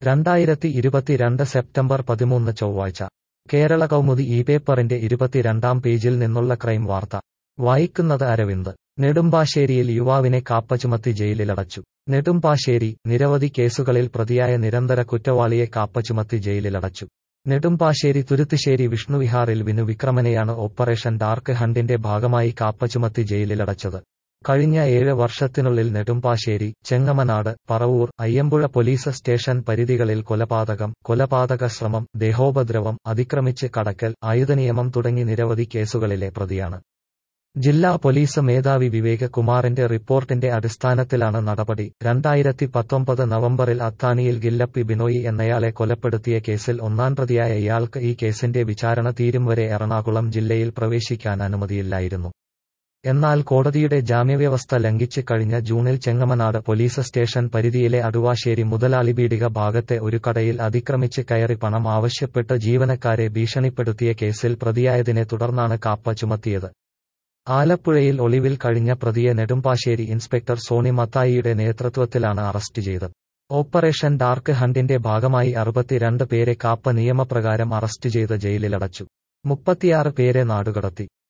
രണ്ടായിരത്തി ഇരുപത്തിരണ്ട് സെപ്റ്റംബർ പതിമൂന്ന് ചൊവ്വാഴ്ച കേരള കൗമുദി ഈ പേപ്പറിന്റെ ഇരുപത്തിരണ്ടാം പേജിൽ നിന്നുള്ള ക്രൈം വാർത്ത വായിക്കുന്നത് അരവിന്ദ് നെടുമ്പാശ്ശേരിയിൽ യുവാവിനെ കാപ്പ ചുമത്തി ജയിലിലടച്ചു നെടുമ്പാശ്ശേരി നിരവധി കേസുകളിൽ പ്രതിയായ നിരന്തര കുറ്റവാളിയെ കാപ്പ ചുമത്തി ജയിലിലടച്ചു നെടുമ്പാശ്ശേരി തുരുത്തുശ്ശേരി വിഷ്ണുവിഹാറിൽ വിനു വിക്രമനെയാണ് ഓപ്പറേഷൻ ഡാർക്ക് ഹണ്ടിന്റെ ഭാഗമായി കാപ്പ ചുമത്തി ജയിലിലടച്ചത് കഴിഞ്ഞ ഏഴ് വർഷത്തിനുള്ളിൽ നെടുമ്പാശ്ശേരി ചെങ്ങമനാട് പറവൂർ അയ്യമ്പുഴ പോലീസ് സ്റ്റേഷൻ പരിധികളിൽ കൊലപാതകം കൊലപാതക ശ്രമം ദേഹോപദ്രവം അതിക്രമിച്ച് കടക്കൽ ആയുധനിയമം തുടങ്ങി നിരവധി കേസുകളിലെ പ്രതിയാണ് ജില്ലാ പോലീസ് മേധാവി വിവേക് കുമാറിന്റെ റിപ്പോർട്ടിന്റെ അടിസ്ഥാനത്തിലാണ് നടപടി രണ്ടായിരത്തി പത്തൊമ്പത് നവംബറിൽ അത്താണിയിൽ ഗില്ലപ്പി ബിനോയി എന്നയാളെ കൊലപ്പെടുത്തിയ കേസിൽ ഒന്നാം പ്രതിയായ ഇയാൾക്ക് ഈ കേസിന്റെ വിചാരണ തീരും വരെ എറണാകുളം ജില്ലയിൽ പ്രവേശിക്കാൻ അനുമതിയില്ലായിരുന്നു എന്നാൽ കോടതിയുടെ ജാമ്യവ്യവസ്ഥ ലംഘിച്ച് കഴിഞ്ഞ ജൂണിൽ ചെങ്ങമനാട് പോലീസ് സ്റ്റേഷൻ പരിധിയിലെ അടുവാശ്ശേരി മുതലാളി പീടിക ഭാഗത്തെ ഒരു കടയിൽ അതിക്രമിച്ച് കയറി പണം ആവശ്യപ്പെട്ട് ജീവനക്കാരെ ഭീഷണിപ്പെടുത്തിയ കേസിൽ പ്രതിയായതിനെ തുടർന്നാണ് കാപ്പ ചുമത്തിയത് ആലപ്പുഴയിൽ ഒളിവിൽ കഴിഞ്ഞ പ്രതിയെ നെടുമ്പാശ്ശേരി ഇൻസ്പെക്ടർ സോണി മത്തായിയുടെ നേതൃത്വത്തിലാണ് അറസ്റ്റ് ചെയ്തത് ഓപ്പറേഷൻ ഡാർക്ക് ഹണ്ടിന്റെ ഭാഗമായി അറുപത്തിരണ്ട് പേരെ കാപ്പ നിയമപ്രകാരം അറസ്റ്റ് ചെയ്ത് ജയിലിലടച്ചു മുപ്പത്തിയാറ് പേരെ നാടുകടത്തി